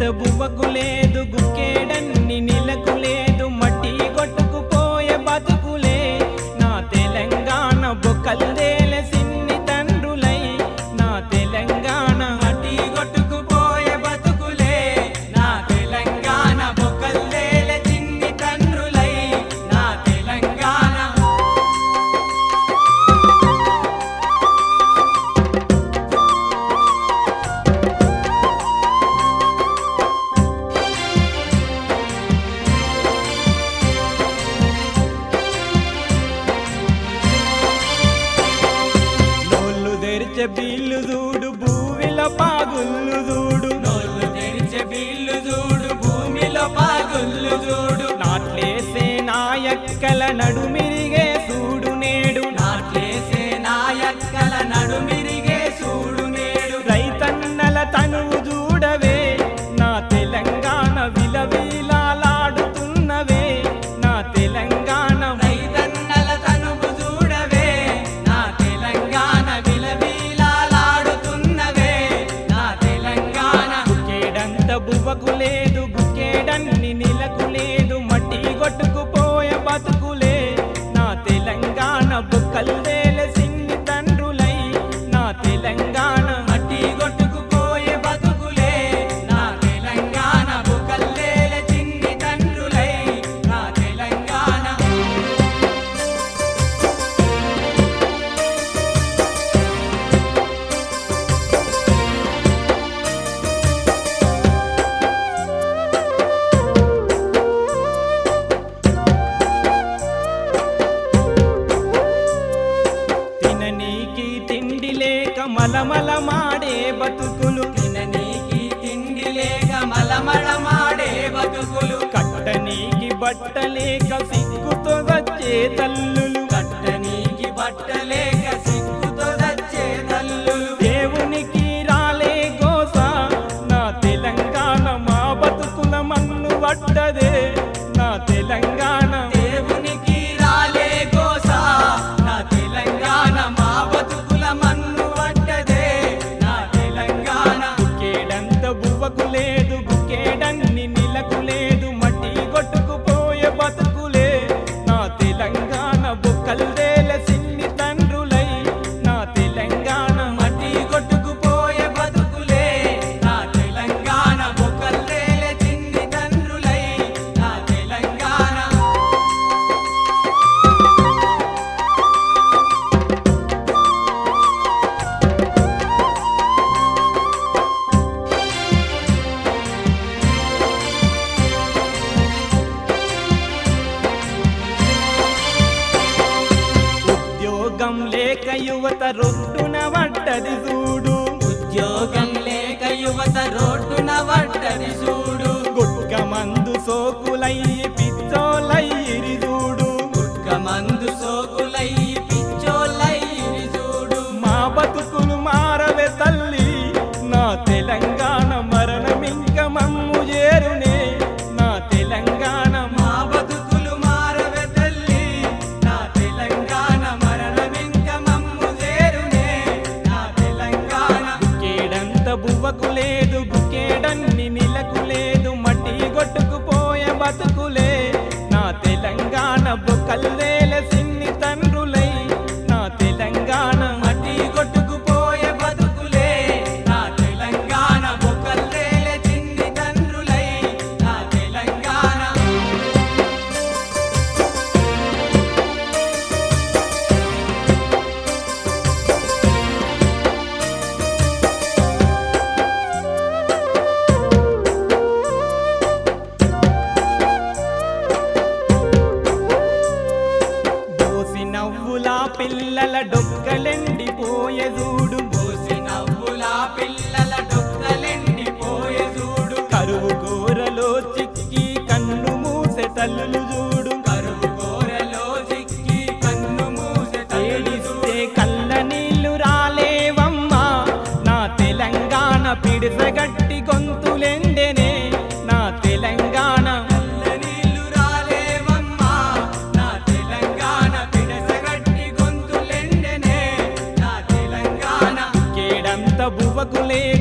బువ్వకు లేదు గుక్కేడన్ని నీలకు లేదు మట్టి కొట్టుకుపోయే బతుకులే నా తెలంగాణ బొక్కల్దేల సిన్ని తండ్రులై నా తెలంగాణ మట్టి కొట్టుకుపోయే బతుకులే నా తెలంగాణ బొక్కల్లేల చిన్ని తండ్రులై నా తెలంగాణ నోళ్ళు తెరిచే బిల్లు చూడు భూమిల పాగుళ్ళు చూడు నోళ్ళు తెరిచే బిల్లు చూడు భూమిలో పాగుళ్ళు చూడు నాట్లేసే నాయక్కల నడుమిరిగే చూడు నేడు నాట్లేసే నాయక్కల నడుమిరిగే చూడు నేడు రైతన్నల తనువు చూడవే నా తెలంగాణ విలవిలాడుతున్నవే నా తెలంగాణ రైతన్నల తనువు చూడవే నా తెలంగాణ విలవిలాడుతున్నవే నా తెలంగాణ గుక్కేడంత బువ్వకు లేదు గుక్కేడన్ని నీలకు లేదు మట్టి కొట్టుకుపోయే బతుకులే నా తెలంగాణ బుక్కల్దేల సిన్ని తండ్రులై నా తెలంగాణ మట్టి కొట్టుకుపోయే బతుకులే నా తెలంగాణ బుకల్లేల చిన్ని తండ్రులై నా తెలంగాణ తిననీకి తిండి లేక మలమల మాడే బతుకులు తిననీకి తిండి లేక మలమడమాడే బతుకులు కట్టనీకి బట్టలేక సిగ్గుతో వచ్చే తల్లులు కట్టనీకి బట్టలేక సిగ్గుతో దచ్చే తల్లులు దేవునికి రాలే గోస నా తెలంగాణ మా బతుకుల మన్ను పడ్డదే నా తెలంగాణ దేవునికి రాలే గోస నా తెలంగాణ మా బతుకుల మన్ను పడ్డదే నా తెలంగాణ బుక్కేడంత బువ్వకు లేదు బుక్కేడన్ని నీలకు లేదు మట్టి కొట్టుకుపోయే బతుకులే నా తెలంగాణ బుక్కల్దేల సిన్ని తండ్రులై నా తెలంగాణ మట్టి కొట్టుకుపోయే బతుకులే నా తెలంగాణ బొక్కల్లేలే చిన్ని తండ్రులై నా తెలంగాణ ఉద్యోగం లేక యువత రొట్టున పడ్డది చూడు ఉద్యోగం లేక యువత రోడ్డున పడ్డది చూడు గుట్క మందు సోకులయ్యి పిచ్చోలయ్యిరి చూడు గుట్క మందు సోకులై పిచ్చోలై చూడు మా బతుకులు మారవే తల్లి నా తెలంగాణ మరణమింక మమ్ము చేరునే నా తెలంగాణ మా బతుకులు మారవే తల్లి నా తెలంగాణ మరణమింక మమ్ము చేరునే నా తెలంగాణ కేడంత బువ్వకు లేదు గుకేడన్ని నిలకు లేదు మట్టి కొట్టుకుపోయే బతుకులే నా తెలంగాణ బుక్కల్దేల సిన్ని తండ్రులై నా తెలంగాణ మట్టి కొట్టుకుపోయే బతుకులే నా తెలంగాణ బొక్కల్లేలే చిన్ని తండ్రులై నా తెలంగాణ దోసి నవ్వులా పిల్లల డొక్కలెండిపోయే చూడు పూసి నవ్వుల పిల్లల డొక్కలెండిపోయే చూడు కరువు గోరలో చిక్కి కన్ను మూసె తల్లులు చూడు కరువు కోరలో చిక్కి కన్ను మూసె తేడిస్తే ఏడిస్తే కళ్ళ నీళ్లు రాలేవమ్మా నా తెలంగాణ పిడిసగట్టి గొంతులెండెనే నా తెలంగాణ నీళ్లు రాలేవమ్మా నా తెలంగాణ పిడసగట్టి గొంతులెండెనే నా తెలంగాణ కేడంత బువ్వకు లేదు